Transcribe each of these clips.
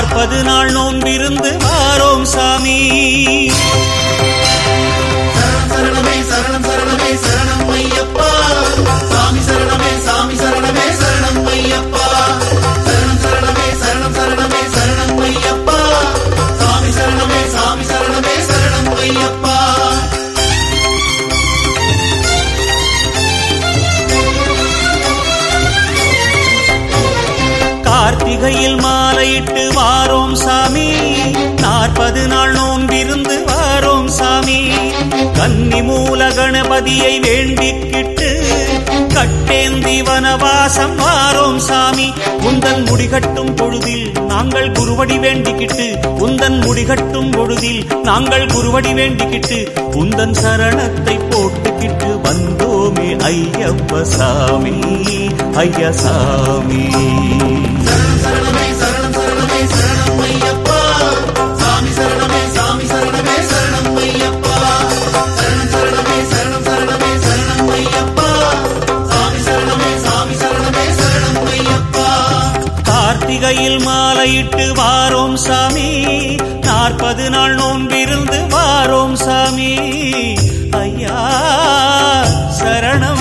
நாற்பது நாள் நோன்பிருந்து வாரோம் சாமி சரணம் சரணமே சரணம் சரணமே சரணம் ஐயப்பா சாமி சரணமே சாமி சரணமே சரணம் ஐயப்பா சரணம் சரணமே சரணம் சரணமே சரணம் ஐயப்பா சாமி சரணமே சாமி சரணமே சரணம் ஐயப்பா கார்த்திகையில் மாலையிட்டு வாரோம் சாமி நாற்பது நாள் நோன்பிருந்து வாரோம் சாமி கன்னி மூல கணபதியை வேண்டிக்கிட்டு கட்டேந்தி வனவாசம் வாரோம் சாமி உந்தன் முடிகட்டும் பொழுதில் நாங்கள் குருவடி வேண்டிக்கிட்டு உந்தன் முடிகட்டும் பொழுதில் நாங்கள் குருவடி வேண்டிக்கிட்டு உந்தன் சரணத்தை போட்டுக்கிட்டு வந்தோமே ஐயப்ப சாமி ஐயசாமி சரணம் சரணமே சரணம் சரணமே சரணம் ஐயப்பா சாமி சரணமே சாமி சரணமே சரணம் ஐயப்பா சரணம் சரணமே சரணம் சரணமே சரணம் ஐயப்பா சாமி சரணமே சாமி சரணமே சரணம் ஐயப்பா கார்த்திகையில் மாலையிட்டு வாரோம் சாமி நாற்பது நாள் நோன்பிருந்து வாரோம் சாமி ஐயா சரணம்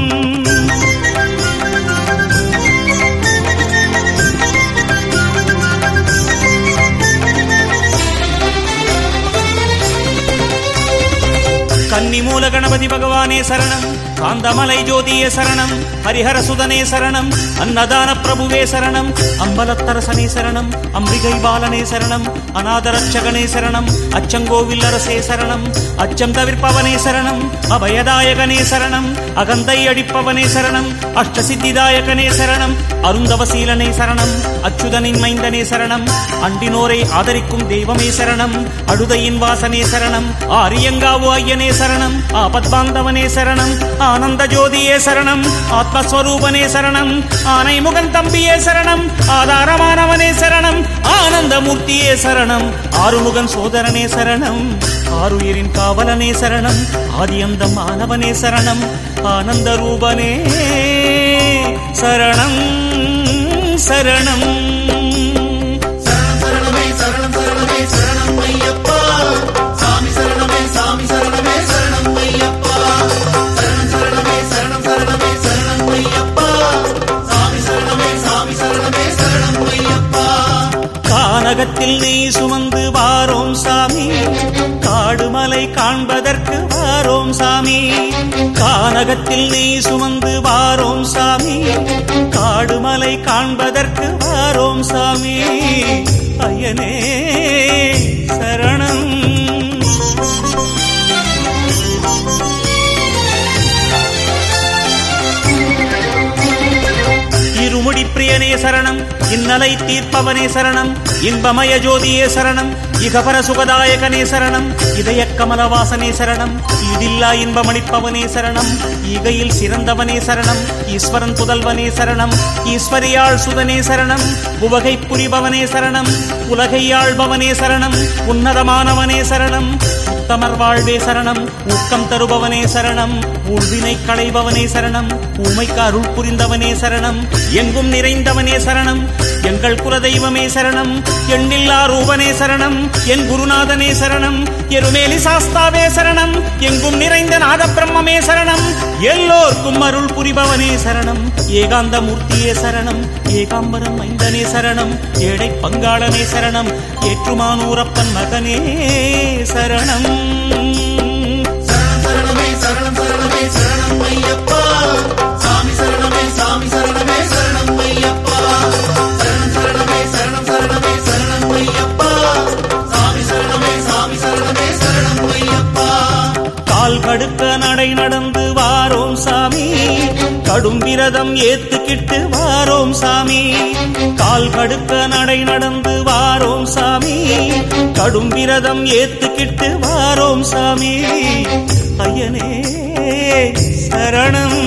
கன்னிமூல கணபதி பகவானே சரணம் காந்தமலை ஜோதியே சரணம் ஹரிஹர சுதனே சரணம் அன்னதான பிரபுவே சரணம் அம்பலத்தரசனே சரணம் அம்பிகை பாலனே சரணம் அநாதரட்சகனே சரணம் அச்சங்கோவில் அரசே சரணம் அச்சம் தவிர்ப்பவனே சரணம் அபயதாயகனே சரணம் அகந்தை அடிப்பவனே சரணம் அஷ்டசித்திதாயகனே சரணம் அருந்தவசீலனே சரணம் அச்சுதனின் மைந்தனே சரணம் அண்டினோரை ஆதரிக்கும் தெய்வமே சரணம் அழுதையின் வாசனே சரணம் ஆரியங்காவு ஐயனே சரணம் ஆபத்பாந்தவனே சரணம் ஆனந்த ஜோதியே சரணம் ஆத்மஸ்வரூபனே சரணம் ஆனை முகன் தம்பியே சரணம் ஆதாரமானவனே சரணம் ஆனந்தமூர்த்தியே சரணம் ஆறுமுகன் சோதரனே சரணம் ஆறுயிரின் காவலனே சரணம் ஆதியந்தம் ஆனவனே சரணம் ஆனந்த ரூபனே சரணம் சரணம் சரணம் சரணமே சரணம் சரணமே சரணம் ஐயப்பா சாமி சரணமே சாமி சரணமே சரணம் ஐயப்பா சரணம் சரணமே சரணம் சரணமே சரணம் ஐயப்பா சாமி சரணமே சாமி சரணமே சரணம் ஐயப்பா கானகத்தில் நீ சுமந்து வாரோம் சாமி காடுமலை காண்பதற்கு வாரோம் சாமி கானகத்தில் நீ சுமந்து வாரோம் சாமி காடுமலை காண்பதற்கு வாரோம் சாமி ஐயனே சரணம் இருமுடி பிரியனே சரணம் இன்னலை தீர்ப்பவனே சரணம் இன்பமய ஜோதியே சரணம் இகபர சுகதாயகனே சரணம் இதய கமலவாசனே சரணம் இதில்லா இன்பமளிப்பவனே சரணம் ஈகையில் சிறந்தவனே சரணம் ஈஸ்வரன் புதல்வனே சரணம் ஈஸ்வரியாள் சுதனே சரணம் உவகை புரிபவனே சரணம் உலகை ஆள்பவனே சரணம் உன்னதமானவனே சரணம் உத்தமர் வாழ்வே சரணம் ஊக்கம் தருபவனே சரணம் ஊழ்வினை களைபவனே சரணம் ஊமைக்கு அருள் புரிந்தவனே சரணம் எங்கும் நிறைந்தவனே சரணம் எங்கள் குலதெய்வமே சரணம் எண்ணில்லா ரூபனே சரணம் என் குருநாதனே சரணம் எருமேலி சாஸ்தாவே சரணம் எங்கும் நிறைந்த நாத பிரம்மமே சரணம் எல்லோர்க்கும் அருள் புரிபவனே சரணம் ஏகாந்த மூர்த்தியே சரணம் ஏகாம்பரம் மைந்தனே சரணம் ஏடை பங்காளனே சரணம் ஏற்றுமானூரப்பன் மகனே சரணம் சரணம் சரணமே சரணம் சரணமே சரணம் ஐயப்பா சாமி சரணமே சாமி சரணமே சரணம் ஐயப்பா சரணம் சரணமே சரணம் சரணமே சரணம் ஐயப்பா சாமி சரணமே சாமி சரணமே சரணம் ஐயப்பா கால் கடுக்க நடை நடந்து வாரோம் சாமி கடும் விரதம் ஏத்துக்கிட்டு வாரோம் சாமி கால் கடுக்க நடை நடந்து வாரோம் சாமி கடும் விரதம் ஏத்துக்கிட்டு வாரோம் சாமி ஐயனே சரணம்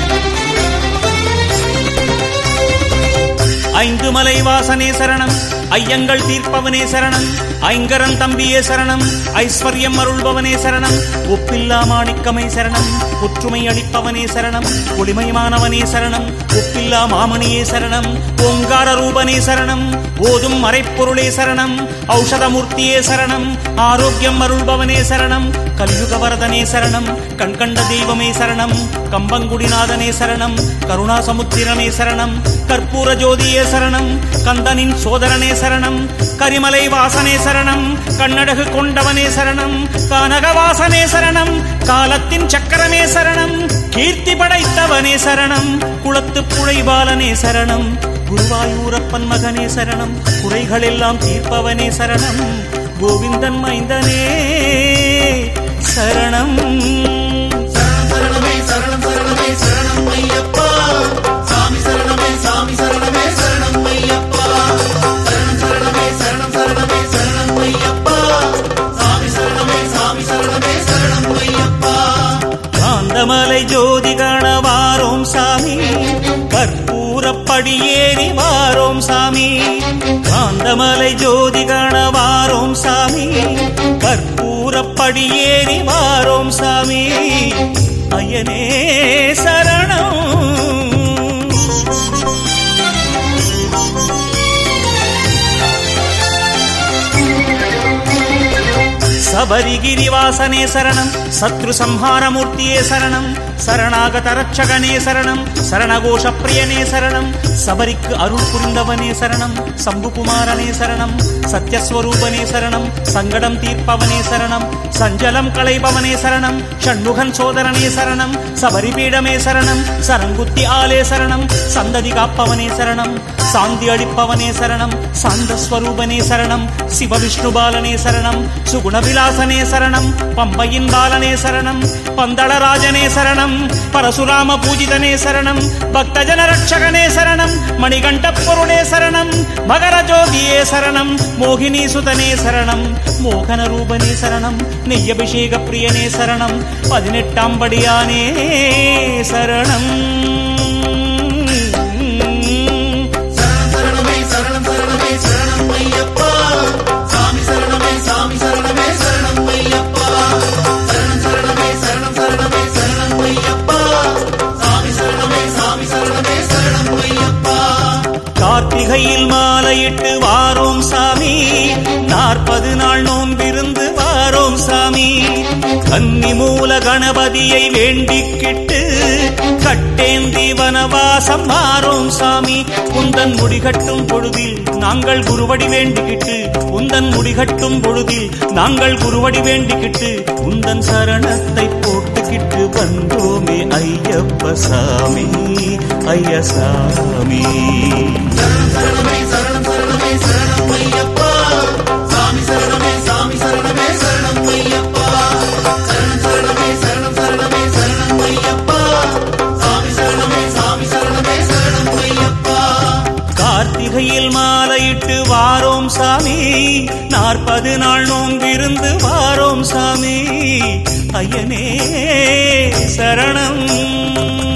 ஐந்து மலை வாசனே சரணம் ஐயங்கள் தீர்ப்பவனே சரணம் ஐங்கரன் தம்பியே சரணம் ஐஸ்வர்யம் அருள்பவனே சரணம் ஒப்பில்லா மாணிக்கமே சரணம் ஒற்றுமை அளிப்பவனே சரணம் ஒளிமயமானவனே சரணம் ஒப்பில்லா மாமணியே சரணம் ஓங்கார ரூபனே சரணம் ஓதும் மறைப்பொருளே சரணம் ஔஷதமூர்த்தியே சரணம் ஆரோக்கியம் அருள்பவனே சரணம் கலியுக வரதனே சரணம் கண்கண்ட தெய்வமே சரணம் கம்பங்குடிநாதனே சரணம் கருணாசமுத்திரனே சரணம் கற்பூர ஜோதியே சரணம் கந்தனின் சோதரனே சரணம் கரிமலை வாசனே சரணம் கண்ணடகு கொண்டவனே சரணம் கானகவாசனே சரணம் காலத்தின் சக்கரமே சரணம் கீர்த்தி படைத்தவனே சரணம் குளத்து புழைபாலனே சரணம் குருவாயூரப்பன் மகனே சரணம் குறைகளெல்லாம் தீர்ப்பவனே சரணம் கோவிந்தன் மைந்தனே சரணம் சரணம் சரணமே சரணம் சரணமே சரணம் ஐயப்பா சாமி சரணமே சாமி சரணமே சரணம் ஐயப்பா சரணம் சரணமே சரணம் சரணமே சரணம் ஐயப்பா சாமி சரணமே சாமி சரணமே சரணம் ஐயப்பா காந்தமலை ஜோதி காண வாரோம் சாமி கற்பூரப்படியேறி வாரோம் சாமி காந்தமலை ஜோதி காண வாரோம் சாமி கற்பூரப்படியேறி வாரோம் சாமி ஐயனே சரணம் சபரிகிரிவாசனே சரணம் சத்ரு சம்ஹாரமூர்த்தியே சரணம் சரணாகத ரட்சகனே சரணம் சரணகோஷ பிரியனே சரணம் சபரிக்கு அருள் புரிந்தவனே சரணம் சம்புகுமாரனே சரணம் சத்யஸ்வரூபனே சரணம் சங்கடம் தீர்ப்பவனே சரணம் சஞ்சலம் களைபவனே சரணம் ஷண்முகன் சோதரனே சரணம் சபரிபீடமே சரணம் சரங்குத்தி ஆலே சரணம் சந்ததி காப்பவனே சரணம் சாந்தி அளிப்பவனே சரணம் சாந்த ஸ்வரூபனே சரணம் சிவவிஷ்ணு பாலனே சரணம் சுகுணவிலாசனே சரணம் பம்பையின் பாலனே சரணம் பந்தளராஜனே சரணம் பரசுராம பூஜிதனே சரணம் பக்தஜன ரட்சகனே சரணம் மணிகண்ட பொருளே சரணம் மகர ஜோதியே சரணம் மோகினி சுதனே சரணம் மோகன ரூபனே சரணம் நெய்யபிஷேக பிரியனே சரணம் பதினெட்டாம் படியானே சரணம் சரணம் சரணமே சரணம் சரணமே சரணம் ஐயப்பா சாமி சரணமே சாமி சரணமே சரணம் ஐயப்பா சரணம் சரணமே சரணம் சரணமே சரணம் ஐயப்பா சாமி சரணமே சாமி சரணமே சரணம் ஐயப்பா கார்த்திகையில் மாலையிட்டு வாரோம் சாமி நாற்பது நாள் நோன்பிருந்து வாரோம் சாமி கன்னி மூல கணபதியை வேண்டிக்கிட்டு கட்டேந்தி வனவாசம் மாறோம் சாமி உந்தன் முடிகட்டும் பொழுதில் நாங்கள் குருவடி வேண்டிக்கிட்டு உந்தன் முடிகட்டும் பொழுதில் நாங்கள் குருவடி வேண்டிக்கிட்டு உந்தன் சரணத்தை போட்டுக்கிட்டு வந்தோமே ஐயப்ப சாமி ஐயசாமி சரணம் சரணமே சரணம் சரணமே சரணம் ஐயப்பா சாமி சரணமே சாமி சரணமே சரணம் ஐயப்பா சரணம் சரணமே சரணம் சரணமே சரணம் ஐயப்பா சாமி சரணமே சாமி சரணமே சரணம் ஐயப்பா கார்த்திகையில் மாலையிட்டு வாரோம் சாமி நாற்பது நாள் நோங்கிருந்து வாரோம் சாமி ஐயனே சரணம்